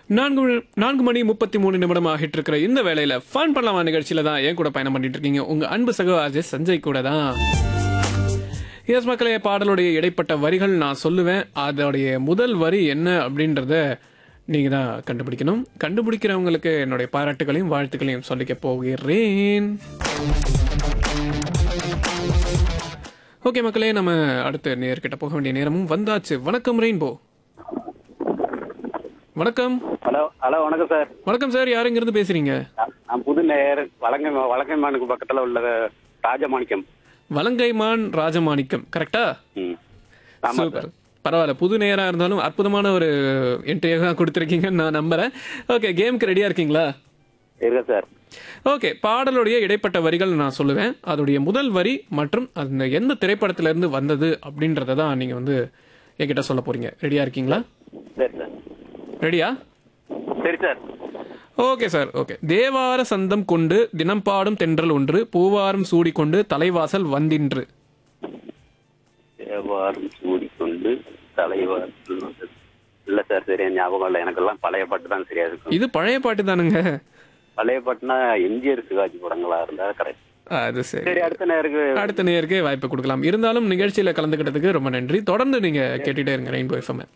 நான்கு மணி- நான்கு மணி முப்பத்தி மூணு நிமிடம் ஆகிட்டு இருக்கிற இந்த வேலையில ஃபன் பண்ணலாமா நிகழ்ச்சியில தான் என் கூட பயணம் பண்ணிட்டு இருக்கீங்க உங்க அன்பு சகோ அஜய் சஞ்சய் கூட தான் எஸ் மக்களே பாடலுடைய இடைப்பட்ட வரிகள் நான் சொல்லுவேன் அதோடைய முதல் வரி என்ன அப்படின்றத நீங்க தான் கண்டுபிடிக்கணும் கண்டுபிடிக்கிறவங்களுக்கு என்னுடைய பாராட்டுகளையும் வாழ்த்துக்களையும் சொல்லிக்க போகிறேன் ஓகே மக்களே நம்ம அடுத்த நேர்கிட்ட போக வேண்டிய நேரமும் வந்தாச்சு வணக்கம் ரெயின்போ வணக்கம் ஹலோ ஹலோ வணக்கம் சார் வணக்கம் சார் யார் இருந்து பேசுறீங்க நான் நான் புது நேர் வழங்கை வழங்கைமானுக்கு பக்கத்துல உள்ள ராஜமாணிக்கம் வலங்கைமான் ராஜமாணிக்கம் கரெக்டா ம் ஆமா சூப்பர் பரவாயில்ல புது நேரா இருந்தாலும் அற்புதமான ஒரு என்ட்ரியாக கொடுத்துருக்கீங்கன்னு நான் நம்புறேன் ஓகே கேமுக்கு ரெடியா இருக்கீங்களா இருக்க சார் ஓகே பாடலுடைய இடைப்பட்ட வரிகள் நான் சொல்லுவேன் அதோடைய முதல் வரி மற்றும் அந்த எந்த திரைப்படத்துல இருந்து வந்தது அப்படின்றத தான் நீங்க வந்து என்கிட்ட சொல்ல போறீங்க ரெடியா இருக்கீங்களா சரி சார் ரெடியா சரி சார் ஓகே சார் ஓகே தேவார சந்தம் கொண்டு தினம் பாடும் தென்றல் ஒன்று பூவாரம் சூடிக்கொண்டு தலைவாசல் வந்தின்று தேவாரம் சூடிக்கொண்டு தலைவர் இல்ல சார் சரியா ஞாபகம் இல்லை எனக்கெல்லாம் பழைய பாட்டு தான் சரியா இருக்கும் இது பழைய பாட்டு தானுங்க பழைய பாட்டுனா எம்ஜிஆர் சிவாஜி படங்களா இருந்தா கரெக்ட் அது சரி சரி அடுத்த நேருக்கு அடுத்த நேருக்கு வாய்ப்பு கொடுக்கலாம் இருந்தாலும் நிகழ்ச்சியில கலந்துக்கிட்டதுக்கு ரொம்ப நன்றி தொடர்ந்து நீங்க கேட்டுட்டே இருங்க ரெயின்போ எஃப்எம்